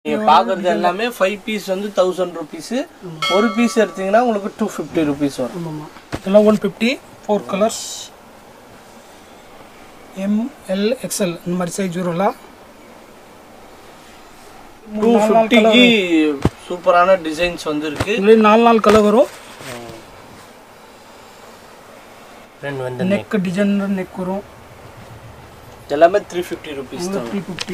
நீங்கள் பார்க்குறது எல்லாமே ஃபைவ் பீஸ் வந்து தௌசண்ட் ருபீஸு ஒரு பீஸ் எடுத்தீங்கன்னா உங்களுக்கு டூ ஃபிஃப்டி ருபீஸ் வரும் ஆமாம்மா இதெல்லாம் one fifty four colours M L XL இந்த மாதிரி சைஸ் வரும்ல டூ ஃபிஃப்டிக்கு சூப்பரான டிசைன்ஸ் வந்து இருக்கு இதுலேயும் நாலு நாலு கலர் வரும் ரெண்டு வந்து நெக் டிசைன் நெக் வரும் எல்லாமே த்ரீ ஃபிஃப்டி ருபீஸ் தான் three fifty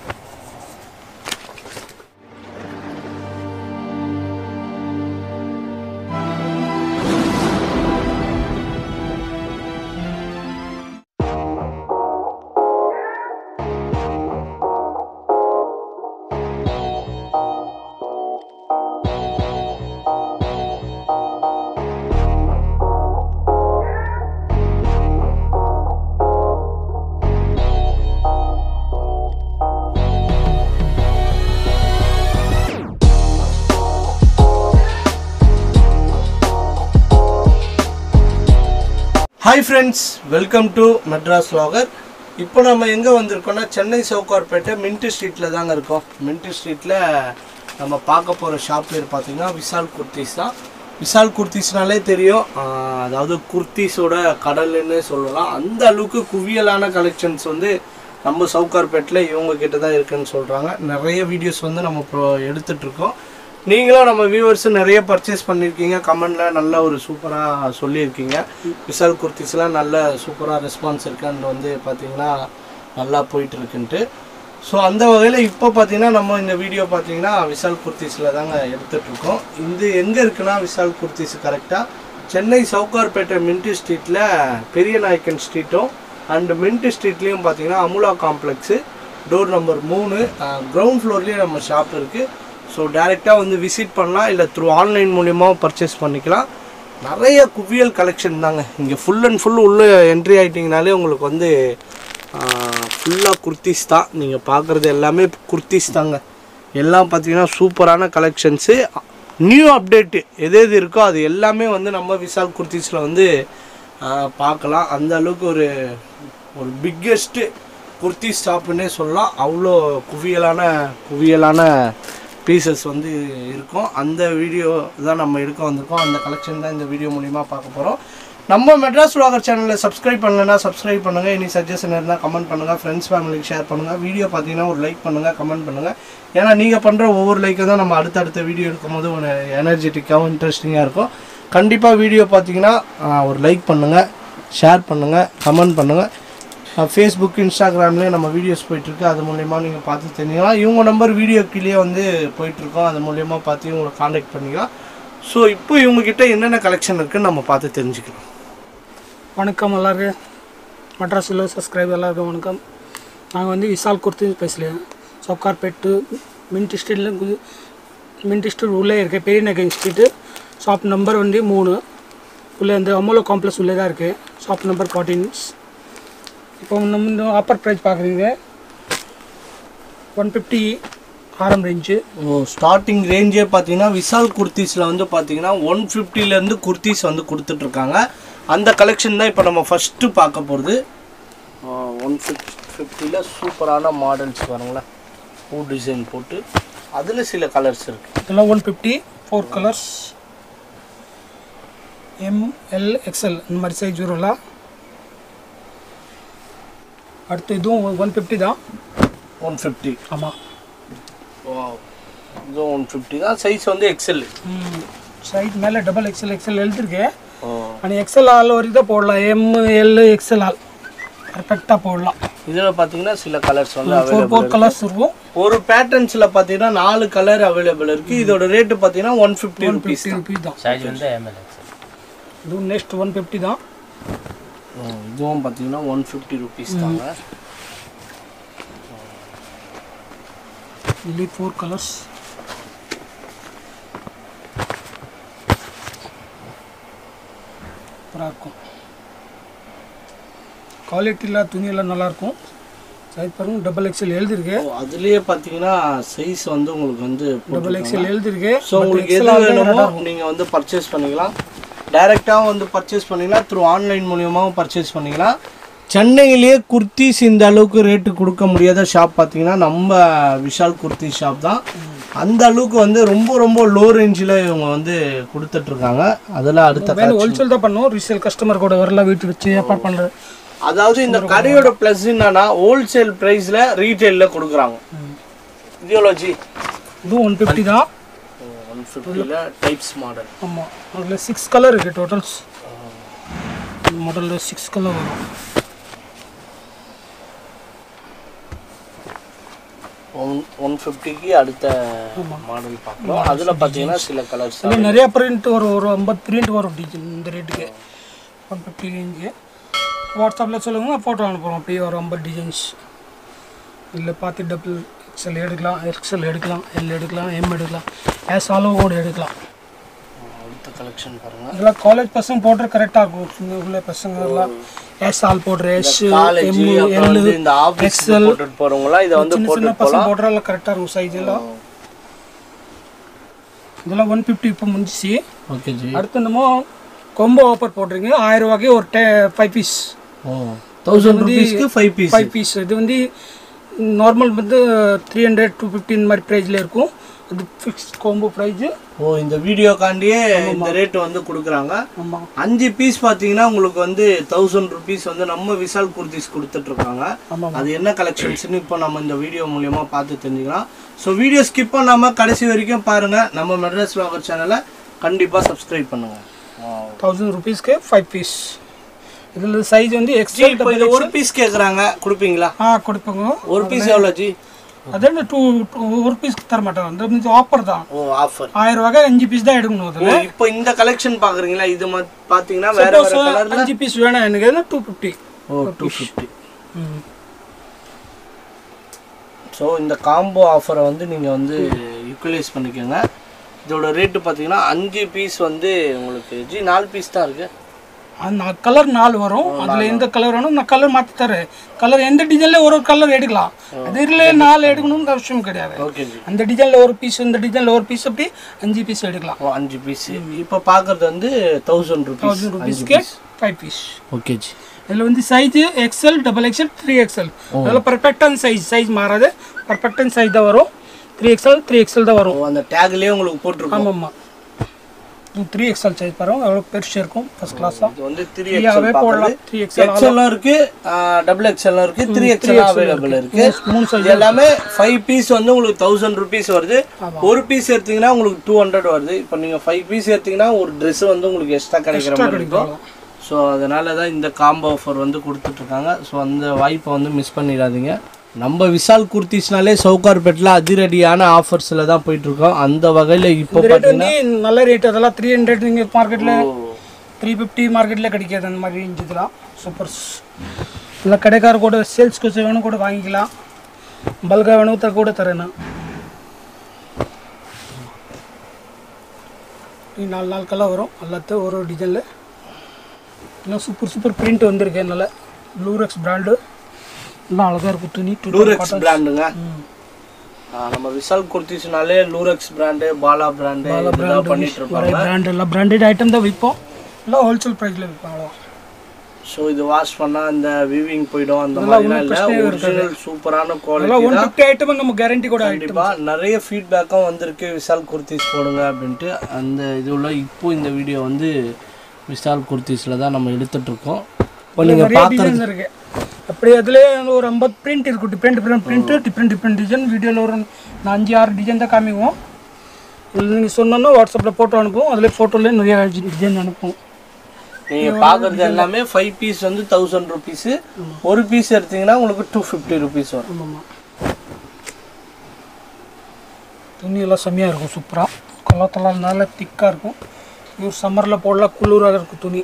hi friends welcome to Madras vlogger இப்போ நம்ம எங்கே வந்திருக்கோம்னா சென்னை சவுகார்பேட்டை மின்ட்டு ஸ்ட்ரீட்டில் தாங்க இருக்கோம் மின்ட்டு ஸ்ட்ரீட்டில் நம்ம பார்க்க போகிற ஷாப் பேர் பார்த்தீங்கன்னா விஷால் குர்த்திஸ் தான் விஷால் குர்த்திஸ்னாலே தெரியும் ஆஹ் அதாவது குர்த்திஸோட கடல்னு சொல்லலாம் அந்த அளவுக்கு குவியலான கலெக்ஷன்ஸ் வந்து நம்ம சவுகார்பேட்டில் இவங்க கிட்ட தான் இருக்குன்னு சொல்கிறாங்க நிறைய வீடியோஸ் வந்து நம்ம இப்போ எடுத்துட்ருக்கோம் நீங்களும் நம்ம வியூவர்ஸ் நிறைய பர்ச்சேஸ் பண்ணியிருக்கீங்க கமெண்டில் நல்ல ஒரு சூப்பராக சொல்லியிருக்கீங்க விஷால் குர்த்திஸ்லாம் நல்ல சூப்பராக ரெஸ்பான்ஸ் இருக்கான்னு வந்து பார்த்தீங்கன்னா நல்லா போயிட்டு இருக்குன்ட்டு ஸோ அந்த வகையில் இப்போ பார்த்தீங்கன்னா நம்ம இந்த வீடியோ பார்த்தீங்கன்னா விஷால் குர்த்திஸில் தாங்க எடுத்துட்டு இருக்கோம் இது எங்கே இருக்குன்னா விஷால் குர்த்திஸ் கரெக்டாக சென்னை சவுகார்பேட்டை மின்ட்டு ஸ்ட்ரீட்டில் பெரிய நாயக்கன் ஸ்ட்ரீட்டும் அண்ட் மின்ட்டு ஸ்ட்ரீட்லேயும் பார்த்தீங்கன்னா அமுலா காம்ப்ளெக்ஸு டோர் நம்பர் மூணு கிரவுண்ட் ஃப்ளோர்லேயே நம்ம ஷாப் இருக்குது ஸோ டேரெக்டாக வந்து விசிட் பண்ணலாம் இல்லை த்ரூ ஆன்லைன் மூலியமாகவும் பர்ச்சேஸ் பண்ணிக்கலாம் நிறைய குவியல் கலெக்ஷன் தாங்க இங்கே ஃபுல் அண்ட் ஃபுல் உள்ளே என்ட்ரி ஆகிட்டிங்கனாலே உங்களுக்கு வந்து ஃபுல்லாக குர்த்திஸ் தான் நீங்கள் பார்க்குறது எல்லாமே குர்த்திஸ் தாங்க எல்லாம் பார்த்தீங்கன்னா சூப்பரான கலெக்ஷன்ஸு நியூ அப்டேட்டு எது எது இருக்கோ அது எல்லாமே வந்து நம்ம விஷால் குர்த்திஸில் வந்து ஆஹ், பார்க்கலாம் அந்த அளவுக்கு ஒரு ஒரு பிக்கெஸ்ட்டு குர்த்தி ஷாப்புன்னே சொல்லலாம் அவ்வளோ குவியலான குவியலான பீசஸ் வந்து இருக்கும் அந்த வீடியோ தான் நம்ம எடுக்க வந்திருக்கோம் அந்த கலெக்ஷன் தான் இந்த வீடியோ மூலிமா பார்க்க போகிறோம் நம்ம மெட்ராஸ் vlogger சேனலை சப்ஸ்கிரைப் பண்ணலைன்னா சப்ஸ்கிரைப் பண்ணுங்கள் இனி சஜஷன் இருந்தால் கமெண்ட் பண்ணுங்கள் ஃப்ரெண்ட்ஸ் ஃபேமிலிக்கு ஷேர் பண்ணுங்கள் வீடியோ பார்த்தீங்கன்னா ஒரு லைக் பண்ணுங்கள் கமெண்ட் பண்ணுங்கள் ஏன்னா நீங்கள் பண்ணுற ஒவ்வொரு லைக்கும் தான் நம்ம அடுத்தடுத்த வீடியோ எடுக்கும்போது ஒரு எனர்ஜெட்டிக்காகவும் இன்ட்ரெஸ்டிங்காக இருக்கும் கண்டிப்பாக வீடியோ பார்த்தீங்கன்னா ஆஹ், ஒரு லைக் பண்ணுங்கள் ஷேர் பண்ணுங்கள் கமெண்ட் பண்ணுங்கள் ஃபேஸ்புக் இன்ஸ்டாகிராம்லேயே நம்ம வீடியோஸ் போயிட்டுருக்கு அது மூலயமா நீங்கள் பார்த்து தெரிஞ்சுக்கலாம் இவங்க நம்பர் வீடியோ கீழே வந்து போயிட்டுருக்கோம் அது மூலயமா பார்த்து இவங்களை காண்டாக்ட் பண்ணிக்கலாம் ஸோ இப்போ இவங்ககிட்ட என்னென்ன கலெக்ஷன் இருக்குன்னு நம்ம பார்த்து தெரிஞ்சுக்கலாம் வணக்கம் எல்லாருக்கும் மெட்ராஸில் சப்ஸ்கிரைப் எல்லாருக்கும் வணக்கம் நாங்கள் வந்து விஷால் குர்த்தி பேசலையா சவுகார்பேட்டு மின்ட் ஸ்ட்ரீட்டில் மின்ட் ஸ்ட்ரீட் உள்ளே இருக்க பெரிய நகை ஸ்ட்ரீட்டு ஷாப் நம்பர் வந்து மூணு உள்ளே வந்து அமோலோ காம்ப்ளெக்ஸ் உள்ளே தான் இருக்குது ஷாப் நம்பர் ஃபார்ட்டின்ஸ் இப்போ நம்ம இந்த அப்பர் ப்ரைஸ் பார்க்குறீங்க ஒன் ஃபிஃப்டி ஆரம் ரேஞ்சு ஓ ஸ்டார்டிங் ரேஞ்சே பார்த்தீங்கன்னா விஷால் குர்த்திஸில் வந்து பார்த்தீங்கன்னா ஒன் ஃபிஃப்டிலேருந்து குர்த்திஸ் வந்து கொடுத்துட்ருக்காங்க அந்த கலெக்ஷன் தான் இப்போ நம்ம ஃபஸ்ட்டு பார்க்க போகிறது ஒன் ஃபிஃப்ட் ஃபிஃப்டியில் சூப்பரான மாடல்ஸ் வருங்களேன் பூ டிசைன் போட்டு அதில் சில கலர்ஸ் இருக்குது இதெல்லாம் one fifty four colours M L XL இந்த மாதிரி சைஸ் வரும்ல அடுத்து இதுவும் ஒன் ஃபிஃப்டி தான் ஒன் ஃபிஃப்டி ஆமாம் இதுவும் ஒன் ஃபிஃப்டி தான் சைஸ் வந்து எக்ஸல் சைட் மேலே டபுள் எக்ஸ்எல் எக்ஸ்எல் எழுதிருக்கு ஆனால் எக்ஸ்எல் ஆள் வரைக்கும் தான் போடலாம் எம் எல் எக்ஸ்எல் ஆள் பர்ஃபெக்டாக போடலாம் இதில் பார்த்தீங்கன்னா சில கலர்ஸ் வந்து ஃபோர் அவைலபிள் ஃபோர் கலர்ஸ் இருக்கும் ஒரு பேட்டர்ன்ஸில் பார்த்தீங்கன்னா நாலு கலர் அவைலபிள் இருக்குது இதோட ரேட்டு பார்த்தீங்கன்னா one fifty rupees fifty rupees தான் சைஸ் வந்து எம்எல் எக்ஸல் இதுவும் நெக்ஸ்ட் ஒன் ஃபிஃப்டி தான் இதுவும் பார்த்தீங்கன்னா ஒன் ஃபிஃப்டி ருபீஸ் தாங்க இதுலேயே ஃபோர் கலர்ஸ் சூப்பராக இருக்கும் குவாலிட்டியில் துணியெல்லாம் நல்லாயிருக்கும் சைஸ் பாருங்க டபுள் எக்ஸ்எல் எழுதிருக்கு ஓ, அதுலயே பார்த்தீங்கன்னா சைஸ் வந்து உங்களுக்கு வந்து டபுள் எக்ஸ்எல் எழுதிருக்கு ஸோ உங்களுக்கு எது வேணுமோ நீங்கள் வந்து பர்ச்சேஸ் பண்ணிக்கலாம் டைரெக்டாகவும் வந்து பர்ச்சேஸ் பண்ணிக்கலாம் த்ரூ ஆன்லைன் மூலியமாகவும் பர்ச்சேஸ் பண்ணிக்கலாம் சென்னையிலேயே குர்த்திஸ் இந்த அளவுக்கு ரேட்டு கொடுக்க முடியாத ஷாப் பார்த்தீங்கன்னா நம்ம விஷால் குர்த்தி ஷாப் தான் அந்த அளவுக்கு வந்து ரொம்ப ரொம்ப லோ ரேஞ்சில் இவங்க வந்து கொடுத்துட்ருக்காங்க அதில் அடுத்த வேணும் ஹோல்சேல் தான் பண்ணுவோம் ரீசேல் கஸ்டமர் கூட வரல வீட்டு வச்சு ஏற்பாடு பண்ணுறது அதாவது இந்த கடையோட ப்ளஸ் என்னன்னா ஹோல்சேல் ப்ரைஸில் ரீட்டைலில் கொடுக்குறாங்க இடியாலஜி இதுவும் ஒன் ஃபிஃப்டி தான் ஒன் ஃபிஃப்டியில் டைப்ஸ் மாடல் ஆமாம் அதில் சிக்ஸ் கலர் இருக்குது டோட்டல்ஸ் மாடலில் சிக்ஸ் கலர் வரும் ஒன் ஒன் ஃபிஃப்டிக்கு அடுத்த மாடல் பார்க்கலாம் அதில் பார்த்தீங்கன்னா சில கலர்ஸ் அதில் நிறைய பிரிண்ட் வரும் ஒரு ஐம்பது பிரிண்ட் வரும் டிஜின் இந்த ரேட்டுக்கு ஒன் ஃபிஃப்டி ரேஞ்சுக்கு வாட்ஸ்அப்பில் சொல்லுங்க ஃபோட்டோ அனுப்புகிறோம் அப்படியே ஒரு ஐம்பது டிசைன்ஸ் இல்லை பார்த்து டபுள் எக்ஸ்எல் எடுக்கலாம் எக்ஸ்எல் எடுக்கலாம் எல் எடுக்கலாம் எம் எடுக்கலாம் ஏஸ் அளவு கூட எடுக்கலாம் அடுத்த கலெக்ஷன் பாருங்கள் இதெல்லாம் காலேஜ் பசங்க போடுற கரெக்டாக இருக்கும் சின்ன உள்ள பசங்க எல்லாம் எஸ் ஆல் போடுற எஸ் காலேஜ் எம் அப்புறம் எல் வந்து இந்த ஆஃபீஸ் போட்டுட்டு போகிறவங்களாம் இதை வந்து சின்ன சின்ன பசங்க போடுற எல்லாம் கரெக்டாக இருக்கும் சைஸ் எல்லாம் இதெல்லாம் ஒன் ஃபிஃப்டி இப்போ முடிஞ்சிச்சு ஓகே ஜி அடுத்து என்னமோ கொம்போ ஆஃபர் போடுறீங்க ஆயிரம் ரூபாய்க்கு ஒரு டே ஃபைவ் பீஸ் ஓ தௌசண்ட் ருபீஸ்க்கு ஃபைவ் பீஸ் ஃபைவ் பீஸ் இது வந்து நார்மல் வந்து த்ரீ ஹண்ட்ரட் டூ ஃபிஃப்டி இந்த மாதிரி ப்ரைஸில் இருக்கும் அது ஃபிக்ஸ்ட் கோம்போ ப்ரைஸு ஓ இந்த வீடியோக்காண்டியே இந்த ரேட் வந்து கொடுக்குறாங்க ஆமாம் அஞ்சு பீஸ் பார்த்தீங்கன்னா உங்களுக்கு வந்து தௌசண்ட் ருபீஸ் வந்து நம்ம விசால் குர்த்திஸ் கொடுத்துட்டு இருக்காங்க ஆமாம் அது என்ன கலெக்ஷன்ஸ்னு இப்போ நம்ம இந்த வீடியோ மூலியமா பார்த்து தெரிஞ்சுக்கலாம் ஸோ வீடியோ ஸ்கிப் பண்ணாம கடைசி வரைக்கும் பாருங்க நம்ம மெட்ராஸ் வ்ளாகர் சேனலை கண்டிப்பாக சப்ஸ்கிரைப் பண்ணுங்க தௌசண்ட் ருபீஸ்க்கு ஃபைவ் பீஸ் இதில் சைஸ் வந்து எக்ஸ்ட்ரா இப்போ இது ஒரு பீஸ் கேட்குறாங்க கொடுப்பீங்களா ஆ கொடுப்போங்க ஒரு பீஸ் எவ்வளோ ஜி அதே டூ ஒரு பீஸ் தர மாட்டோம் அந்த மீன்ஸ் ஆஃபர் தான் ஓ ஆஃபர் ஆயிரம் ரூபாய்க்கு அஞ்சு பீஸ் தான் எடுக்கணும் அதில் ஓ இப்போ இந்த கலெக்ஷன் பார்க்குறீங்களா இது மத்- பார்த்தீங்கன்னா வேற வேற கலர்ல அஞ்சு பீஸ் வேணும் எனக்கு two fifty oh two fifty so இந்த காம்போ ஆஃபரை வந்து நீங்கள் வந்து யூட்டிலைஸ் பண்ணிக்கோங்க இதோட ரேட்டு பார்த்தீங்கன்னா அஞ்சு பீஸ் வந்து உங்களுக்கு ஜி நாலு பீஸ் தான் இருக்கு அந்த கலர் நாலு வரும் அதில் எந்த கலர் வேணும் நான் கலர் மாற்றி தரேன் கலர் எந்த டிசைனில் ஒரு ஒரு கலர் எடுக்கலாம் அதில் நாலு எடுக்கணும்னு அவசியம் கிடையாது ஓகே ஜி அந்த டிசைனில் ஒரு பீஸ் இந்த டிசைனில் ஒரு பீஸ் அப்படி அஞ்சு பீஸ் எடுக்கலாம் ஓ அஞ்சு பீஸ் இப்போ பார்க்குறது வந்து தௌசண்ட் ருபீஸ் தௌசண்ட் ருபீஸ்க்கு ஃபைவ் பீஸ் ஓகே ஜி இதில் வந்து size XL double XL three XL அதில் பர்ஃபெக்டான சைஸ் சைஸ் மாறாது பர்ஃபெக்டான சைஸ் தான் வரும் த்ரீ எக்ஸ்எல் த்ரீ எக்ஸ்எல் தான் வரும் ஓ அந்த டேக்லேயே உங்களுக்கு போட்டிருக்கோம் ஆமாம்மா த்ரீ எக்ஸ்எல் சைஸ் பாருங்க எவ்வளோ பெருசு இருக்கும் ஃபர்ஸ்ட் கிளாஸ் தான் இது வந்து த்ரீ ஃப்ரீயாகவே எக்ஸ்எல் போடலாம் பார்க்குறது த்ரீ எக்ஸ்எல் எக்ஸ்எல்லும் இருக்கு டபுள் எக்ஸ்எல்லும் இருக்கு த்ரீ எக்ஸ்எல் அவைலபிள் இருக்கு மூணு சைஸ் இது எல்லாமே ஃபைவ் பீஸ் வந்து உங்களுக்கு தௌசண்ட் ருபீஸ் வருது ஒரு பீஸ் எடுத்தீங்கன்னா உங்களுக்கு டூ ஹண்ட்ரட் வருது இப்போ நீங்கள் ஃபைவ் பீஸ் எடுத்தீங்கன்னா ஒரு Dress வந்து உங்களுக்கு எக்ஸ்ட்ரா கிடைக்கிற மாதிரி இருக்கும் ஸோ அதனால தான் இந்த காம்போ ஆஃபர் வந்து கொடுத்துட்ருக்காங்க ஸோ அந்த வாய்ப்பை வந்து மிஸ் பண்ணிடாதீங்க நம்ம விசால் குர்த்திஸ்னாலே சவுகார்பேட்டில் அதிரடியான ஆஃபர்ஸில் தான் போயிட்டுருக்கோம் அந்த வகையில் இப்போ இந்த ரேட் வந்து நல்ல ரேட் அதெல்லாம் த்ரீ ஹண்ட்ரட் நீங்கள் மார்க்கெட்டில் த்ரீ ஃபிஃப்டி மார்க்கெட்டில் கிடைக்காது அந்த மாதிரி ரேஞ்ச் இதெல்லாம் சூப்பர் இல்லை கடைக்கார கூட சேல்ஸ்க்கு வேணும் கூட வாங்கிக்கலாம் பல்காக வேணும் த கூட தரேன் நான் இது நாலு நாள் கலர் வரும் எல்லாத்தையும் ஒரு ஒரு டிசைனில் எல்லாம் சூப்பர் சூப்பர் பிரிண்ட் வந்திருக்கு நல்ல ப்ளூரெக்ஸ் பிராண்டு எல்லாம் அழகாக இருக்கும் துணி டூ லூரெக்ஸ் பிராண்டுங்க நம்ம விசால் குர்த்திஸ்னாலே லூரெக்ஸ் பிராண்டு பாலா பிராண்டு இதெல்லாம் பண்ணிட்டு இருப்பாங்க பிராண்ட் எல்லாம் பிராண்டட் ஐட்டம் தான் விற்போம் எல்லாம் ஹோல்சேல் ப்ரைஸில் விற்போம் அவ்வளோ ஸோ இது வாஷ் பண்ணா அந்த வீவிங் போயிடும் அந்த மாதிரிலாம் இல்லை ஒரிஜினல் சூப்பரான குவாலிட்டி அதெல்லாம் ஒன் ஃபிஃப்டி ஐட்டம் நம்ம கேரண்டி கூட ஐட்டம் கண்டிப்பா நிறைய ஃபீட்பேக்கும் வந்திருக்கு விசால் குர்த்திஸ் போடுங்க அப்படின்ட்டு அந்த இது உள்ள இப்போ இந்த வீடியோ வந்து விசால் குர்த்திஸில் தான் நம்ம எடுத்துட்டு இருக்கோம் இப்போ நீங்கள் நிறைய பார்க்குறது டிசைன்ஸ் இருக்கு அப்படி அதுலேயே ஒரு ஐம்பது பிரிண்ட் இருக்கும் different different print different different design வீடியோவில் ஒரு நான் அஞ்சு ஆறு டிசைன் தான் காமிக்குவோம் இதில் நீங்கள் சொன்னோன்னா வாட்ஸ்அப்பில் ஃபோட்டோ அனுப்புவோம் அதில் ஃபோட்டோலேயே நிறைய டிசைன் அனுப்புவோம் நீங்கள் பார்க்குறது எல்லாமே ஃபைவ் பீஸ் வந்து தௌசண்ட் ருபீஸு ஒரு பீஸ் எடுத்தீங்கன்னா உங்களுக்கு டூ ஃபிஃப்டி ருபீஸ் வரும் ஆமாம் துணி எல்லாம் செம்மையாக இருக்கும் சூப்பராக கலத்தெல்லாம் நல்லா திக்காக இருக்கும் இது சம்மரில் போடலாம் குளிராக இருக்கும் துணி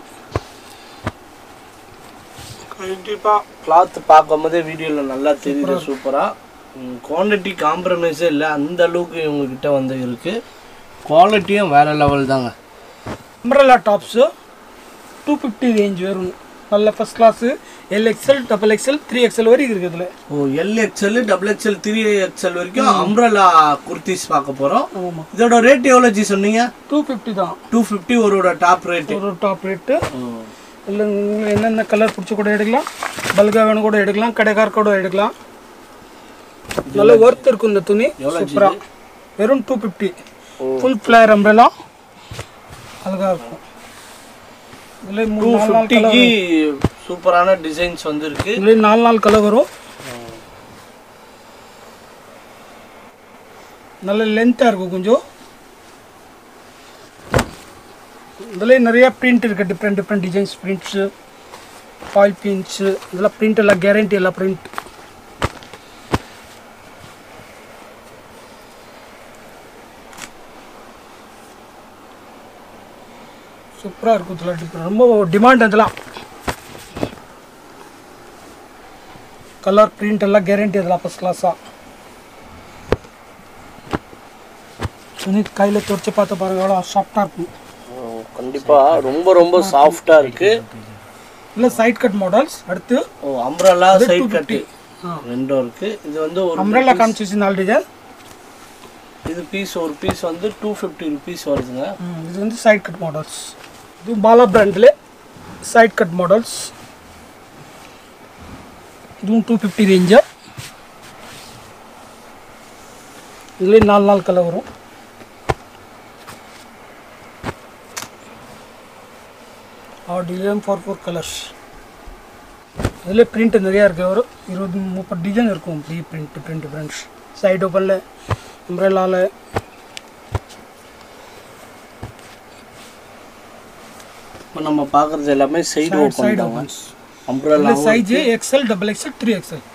கண்டிப்பாக கிளாத் பார்க்கும்போதே வீடியோவில் நல்லா தெரியுது சூப்பராக குவான்டிட்டி காம்ப்ரமைஸே இல்லை அந்த அளவுக்கு இவங்கக்கிட்ட வந்து இருக்குது குவாலிட்டியும் வேறு லெவல் தாங்க umbrella tops two fifty range வரும் நல்ல first class L XL double XL three XL வரைக்கும் இருக்குது இதில் oh L XL double XL three XL வரைக்கும் அம்ரலா குர்த்திஸ் பார்க்க போகிறோம் ஆமாம் இதோட ரேட் எவ்வளோ ஜி சொன்னீங்க டூ ஃபிஃப்டி தான் டூ ஃபிஃப்டி ஒருவோட டாப் ரேட்டு ஒரு டாப் ரேட்டு இல்லை உங்களுக்கு என்னென்ன கலர் பிடிச்சி கூட எடுக்கலாம் பல்காக வேணும் கூட எடுக்கலாம் கடைக்கார் கூட எடுக்கலாம் நல்ல ஒர்த் இருக்கும் இந்த துணி சூப்பராக வெறும் டூ ஃபிஃப்டி ஃபுல் ஃப்ளேர் அம்ப்ரெல்லாம் அழகாக இருக்கும் இதில் டூ மூணு நாலு நாள் கலர் ஃபிஃப்டிக்கு சூப்பரான டிசைன்ஸ் வந்து இருக்கு இதில் நாலு நாள் கலர் வரும் நல்ல லென்த்தாக இருக்கும் கொஞ்சம் இதில் நிறைய பிரிண்ட் இருக்குது different different designs prints foil prints இதெல்லாம் பிரிண்ட் எல்லாம் கேரண்டி எல்லாம் பிரிண்ட் சூப்பராக இருக்கும் இதெல்லாம் different. ரொம்ப டிமாண்ட் அதெல்லாம் கலர் பிரிண்ட் எல்லாம் கேரண்டி அதெல்லாம் ஃபஸ்ட் கிளாஸாக துணி கையில் துடைச்சி பார்த்து பாருங்க எவ்வளோ சாஃப்டாக இருக்கும் கண்டிப்பா ரொம்ப ரொம்ப சாஃப்டா இருக்கு இல்லை சைட் கட் மாடல்ஸ் அடுத்து ஓ அம்ப்ரல்லா சைட் கட்டு ஆ ரெண்டும் இருக்கு இது வந்து ஒரு அம்ரல்லா காமிச்சிச்சு நாலு டிசைன் இது பீஸ் ஒரு பீஸ் வந்து டூ ஃபிஃப்டி ருபீஸ் வருதுங்க இது வந்து சைட் கட் மாடல்ஸ் இது பாலா பிராண்டில் சைட் கட் மாடல்ஸ் இதுவும் டூ ஃபிஃப்டி ரேஞ்சு இதுலேயே நாலு நாலு கலர் வரும் or design for four colours இதில் பிரிண்ட் நிறையா இருக்குது ஒரு இருபது முப்பது டிசைன் இருக்கும் இப்படி பிரிண்ட் பிரிண்ட் பிரிண்ட்ஸ் சைடு ஓப்பனில் அம்ப்ரெல்லாவில் இப்போ நம்ம பார்க்குறது எல்லாமே சைடு ஓப்பன் சைடு தாங்க opens umbrella size XL double XL three XL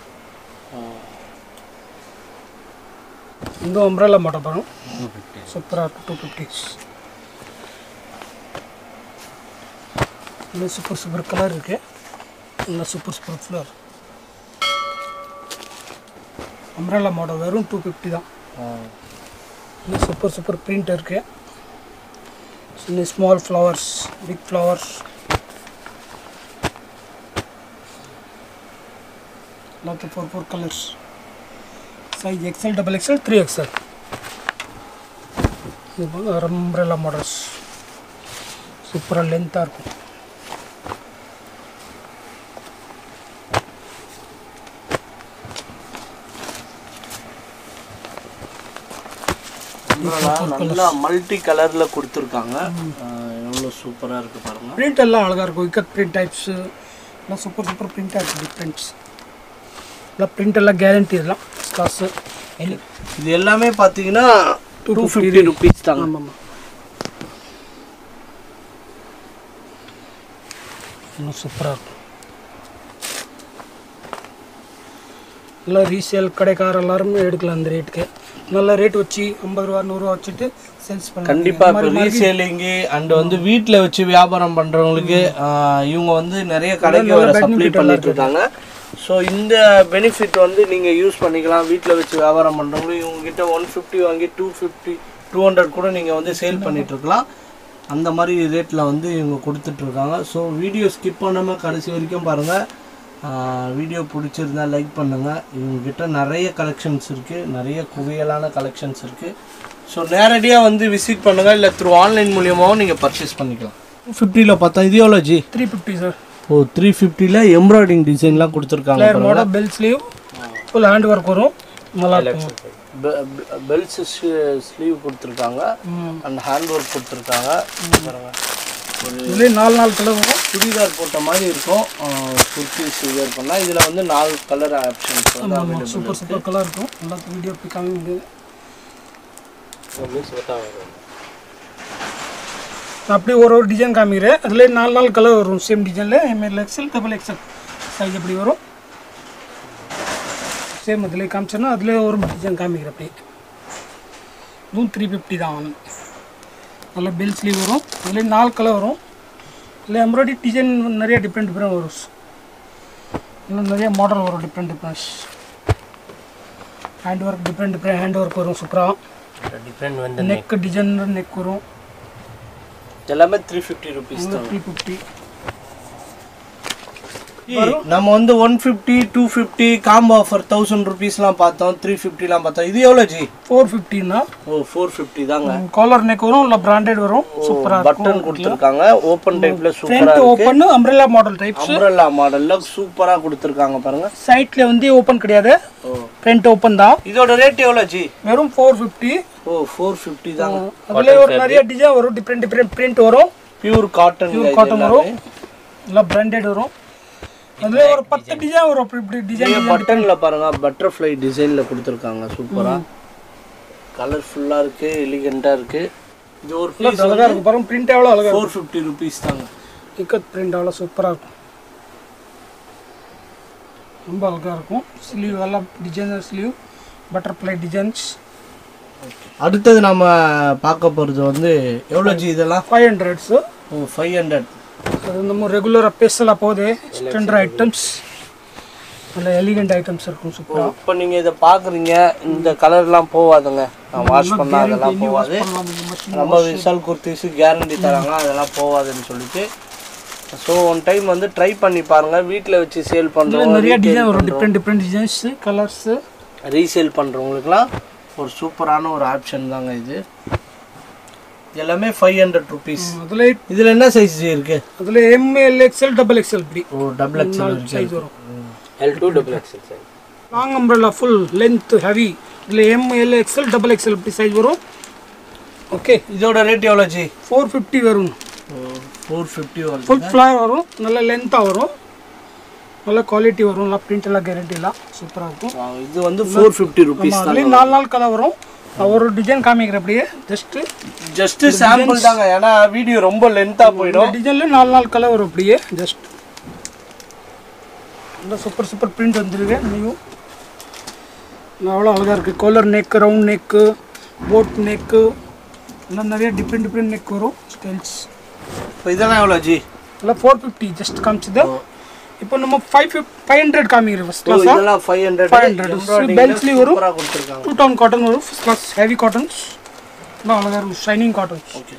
இந்த அம்ப்ரெல்லா மாட்ட பாருங்க சூப்பராக இருக்கும் டூ ஃபிஃப்டிஸ் இன்னும் சூப்பர் சூப்பர் கலர் இருக்கு இன்னும் super super flower umbrella model வெறும் டூ ஃபிஃப்டி தான் இன்னும் சூப்பர் சூப்பர் பிரிண்ட் இருக்கு இன்னும் ஸ்மால் ஃப்ளவர்ஸ் பிக் ஃப்ளவர்ஸ் எல்லாத்தையும் four four colours size XL double XL three XL இது அம்ப்ரெல்லா மாடல்ஸ் சூப்பராக லென்த்தாக இருக்கும் umbrella நல்லா மல்டி கலர்ல கொடுத்துருக்காங்க எவ்வளோ சூப்பரா இருக்கு பாருங்க பிரிண்ட் எல்லாம் அழகாக இருக்கும் இக்கத் பிரிண்ட் டைப்ஸு எல்லாம் சூப்பர் சூப்பர் பிரிண்ட்டாக இருக்கும் டிஃப்ரெண்ட்ஸ் எல்லாம் பிரிண்ட் எல்லாம் கேரண்டி இதெல்லாம் காசு இது எல்லாமே பார்த்தீங்கன்னா டூ ஃபிஃப்டி ருபீஸ் தாங்க ஆமாம் ஆமாம் இன்னும் சூப்பராக இருக்கும் நல்லா ரீசேல் கடைக்கார எல்லாருமே எடுக்கலாம் அந்த ரேட்டுக்கு நல்ல ரேட் வச்சு ஐம்பது ரூபா நூறுரூவா வச்சுட்டு சேல்ஸ் பண்ணலாம் கண்டிப்பா இப்போ ரீசேலிங்கு அண்ட் வந்து வீட்டில் வச்சு வியாபாரம் பண்றவங்களுக்கு ஆஹ், இவங்க வந்து நிறைய கடைக்கு வர சப்ளை பண்ணிட்டு இருக்காங்க ஸோ இந்த பெனிஃபிட் வந்து நீங்க யூஸ் பண்ணிக்கலாம் வீட்டில் வச்சு வியாபாரம் பண்றவங்களும் இவங்க கிட்ட ஒன் ஃபிஃப்டி வாங்கி டூ ஃபிஃப்டி டூ ஹண்ட்ரட் கூட நீங்க வந்து சேல் பண்ணிட்டு இருக்கலாம் அந்த மாதிரி ரேட்டில் வந்து இவங்க கொடுத்துட்டு இருக்காங்க ஸோ வீடியோ ஸ்கிப் பண்ணாமல் கடைசி வரைக்கும் பாருங்க வீடியோ பிடிச்சிருந்தா லைக் பண்ணுங்க இவங்க கிட்ட நிறைய கலெக்ஷன்ஸ் இருக்கு நிறைய குவியலான கலெக்ஷன்ஸ் இருக்கு ஸோ நேரடியாக வந்து விசிட் பண்ணுங்க இல்லை த்ரூ ஆன்லைன் மூலியமாகவும் நீங்கள் பர்ச்சேஸ் பண்ணிக்கலாம் டூ ஃபிஃப்டியில் பார்த்தா இது எவ்வளோ ji three fifty sir oh three ஃபிஃப்டியில் எம்ப்ராய்டிங் டிசைன்லாம் கொடுத்துருக்காங்க flare model bell sleeve full hand work வரும் நல்லா இருக்கும் பெல்ஸ் ஸ்லீவ் கொடுத்துருக்காங்க அண்ட் ஹேண்ட் ஒர்க் கொடுத்துருக்காங்க பாருங்க இதுலேயே நாலு நாலு கலர் வரும் சுடிதார் போட்ட மாதிரி இருக்கும் குர்த்திஸ் வியர் பண்ணால் இதில் வந்து நாலு கலர் ஆப்ஷன்ஸ் வந்து available சூப்பர் சூப்பர் கலர் இருக்கும் நல்லா வீடியோ பிக்காம முடியுது நான் அப்படியே ஒரு ஒரு டிசைன் காமிக்கிறேன் அதில் நாலு நாலு கலர் வரும் சேம் டிசைனில் M L XL double XL size எப்படி வரும் சேம் அதில் காமிச்சேன்னா அதில் ஒரு டிசைன் காமிக்கிறேன் அப்படியே இதுவும் த்ரீ ஃபிஃப்டி தான் வாங்கணும் நல்ல பெல் ஸ்லீவ் வரும் அதில் நாலு கலர் வரும் இல்லை எம்ப்ராய்டரி டிசைன் நிறைய டிஃப்ரெண்ட் டிஃப்ரெண்ட் வரும் இன்னும் நிறைய மாடல் வரும் different differents hand work different different hand work வரும் சூப்பராக டிஃப்ரெண்ட் வந்து நெக் டிசைன் நெக் வரும் எல்லாமே த்ரீ ஃபிஃப்டி ருபீஸ் தான் த்ரீ ஃபிஃப்டி நம்ம வந்து one fifty two fifty combo offer thousand ருபீஸ்லாம் பார்த்தோம் த்ரீ ஃபிஃப்டிலாம் பார்த்தோம் இது எவ்வளோ ஜி ஃபோர் ஃபிஃப்டின்னா ஓ ஃபோர் ஃபிஃப்டி தாங்க காலர் நெக் வரும் இல்லை பிராண்டட் வரும் சூப்பராக இருக்கும் பட்டன் கொடுத்துருக்காங்க ஓப்பன் டைப்ல சூப்பரா front open umbrella model types umbrella மாடல்ல சூப்பரா கொடுத்துருக்காங்க பாருங்க சைட்ல வந்து ஓப்பன் கிடையாது ஓ ஃப்ரண்ட் ஓப்பன் தான் இதோட ரேட் எவ்வளோ ஜி வெறும் ஃபோர் ஃபிஃப்டி ஓ ஃபோர் ஃபிஃப்டி தாங்க அதுல ஒரு நிறைய டிசைன் வரும் டிஃப்ரெண்ட் டிஃப்ரெண்ட் பிரிண்ட் வரும் பியூர் காட்டன் காட்டன் வரும் இல்லை பிராண்டட் வரும் அதுல ஒரு பத்து டிசைன் வரும் அப்படி இப்படி டிசைன் பட்டன்ல பாருங்க பட்டர்ஃப்ளை டிசைன்ல கொடுத்துருக்காங்க சூப்பரா கலர்ஃபுல்லா இருக்கு எலிகண்டா இருக்கு இது ஒரு பீஸ் அழகா இருக்கும் பாருங்க பிரிண்ட் எவ்வளோ அழகா ஃபோர் ஃபிஃப்டி ருபீஸ் தாங்க இக்கத் பிரிண்ட் அவ்வளோ சூப்பராக இருக்கும் ரொம்ப அழகாக இருக்கும் ஸ்லீவ் எல்லாம் டிசைனர் ஸ்லீவ் பட்டர்ஃப்ளை டிசைன்ஸ் அடுத்தது நம்ம பார்க்க போறது வந்து எவ்வளோ ஜி இதெல்லாம் ஃபைவ் ஹண்ட்ரட்ஸு ஓ ஃபைவ் ஹண்ட்ரட் அது நம்ம ரெகுலராக பேசலாம் போகுது ஸ்டாண்டர்ட் ஐட்டம்ஸ் நல்ல எலிகண்ட் ஐட்டம்ஸ் இருக்கும் சூப்பராக இப்போ நீங்க இதை பாக்குறீங்க இந்த கலர்லாம் போவாதுங்க நான் வாஷ் பண்ணா அதெல்லாம் போவாது நம்ம விஷால் குர்த்திஸ் கேரண்டி தராங்க அதெல்லாம் போவாதுன்னு சொல்லிட்டு ஸோ ஒன் டைம் வந்து ட்ரை பண்ணி பாருங்க வீட்டில் வச்சு சேல் பண்ணுறோம் நிறைய டிசைன் வரும் different different designs colours resale பண்ணுறவங்களுக்குலாம் ஒரு சூப்பரான ஒரு ஆப்ஷன் தாங்க இது இது எல்லாமே ஃபைவ் ஹண்ட்ரட் ருபீஸ் அதில் இதில் என்ன சைஸ் இருக்கு அதில் எம்எல் எக்ஸ்எல் டபுள் எக்ஸ்எல் இப்படி ஓ டபுள் எக்ஸ்எல் சைஸ் வரும் L to double XL size long umbrella full length heavy இதில் எம்எல் எக்ஸ்எல் டபுள் எக்ஸ்எல் இப்படி சைஸ் வரும் ஓகே இதோட ரேட் எவ்வளோ ஜி ஃபோர் ஃபிஃப்டி வரும் ஃபோர் ஃபிஃப்டி வருது ஃபுல் ஃப்ளவர் வரும் நல்ல லென்த்தாக வரும் நல்ல குவாலிட்டி வரும் நல்லா பிரிண்ட் எல்லாம் கேரண்டி எல்லாம் சூப்பராக இருக்கும் ஆ, இது வந்து ஃபோர் ஃபிஃப்டி ருபீஸ் ஆமாம் அதுலேயும் நாலு நாள் கலர் வரும் நான் ஒரு டிசைன் காமிக்கிறேன் அப்படியே ஜஸ்ட்டு ஜஸ்ட் சாம்பிள் தாங்க ஏன்னா வீடியோ ரொம்ப லென்த்தாக போயிடும் டிசைனில் நாலு நாள் கலர் வரும் அப்படியே ஜஸ்ட் நல்ல சூப்பர் சூப்பர் பிரிண்ட் வந்துருக்கு நியூ அவ்வளோ அழகாக இருக்குது collar neck round neck boat neck எல்லாம் நிறைய டிஃப்ரெண்ட் டிஃப்ரெண்ட் நெக் வரும் ஸ்டைல்ஸ் இப்போ இதெல்லாம் எவ்வளோ ஜி எல்லாம் ஃபோர் ஃபிஃப்டி ஜஸ்ட் காமிச்சது இப்போ நம்ம ஃபைவ் ஃபிஃப்ட் ஃபைவ் ஹண்ட்ரட் காமிக்கிறோம் ஃபஸ்ட் ஓ, கிளாஸாக இதெல்லாம் ஃபைவ் ஹண்ட்ரட் 500. Belt sleeve வரும். சூப்பராக கொடுத்துருக்காங்க டூ டவுன் காட்டன் வரும் ஃபஸ்ட் கிளாஸ் ஹெவி காட்டன்ஸ் எல்லாம் அழகாக இருக்கும் ஷைனிங் காட்டன்ஸ் ஓகே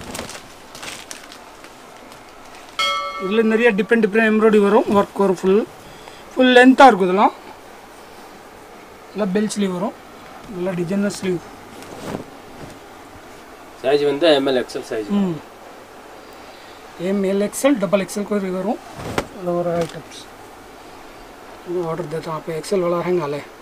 இதில் நிறைய டிஃப்ரெண்ட் டிஃப்ரெண்ட் எம்ப்ராய்டரி வரும் ஒர்க் வரும் ஃபுல் ஃபுல் லென்த்தாக இருக்கும் இதெல்லாம் எல்லாம் பெல் ஸ்லீவ் வரும் நல்லா டிசைனர் ஸ்லீவ் சைஸ் வந்து எம்எல் எக்ஸல் சைஸ் ம் M L XL double XL कोई भी वरूँ और आइटम्स ऑर्डर देता हूँ आप एक्सएल वाला है नाले